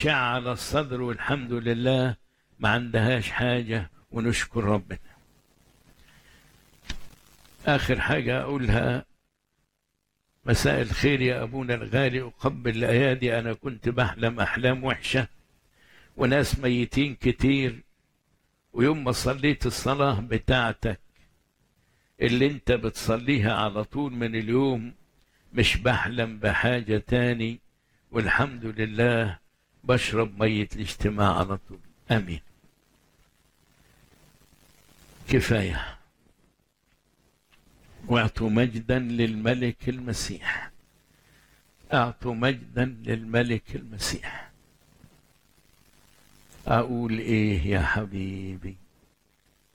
على الصدر والحمد لله ما عندهاش حاجة ونشكر ربنا آخر حاجة أقولها مساء الخير يا أبونا الغالي أقبل الأيادي أنا كنت بحلم أحلام وحشة وناس ميتين كتير ويوم ما صليت الصلاة بتاعتك اللي انت بتصليها على طول من اليوم مش بحلم بحاجة تاني والحمد لله بشرب مية الاجتماع على طول امين كفاية واعطوا مجدا للملك المسيح اعطوا مجدا للملك المسيح اقول ايه يا حبيبي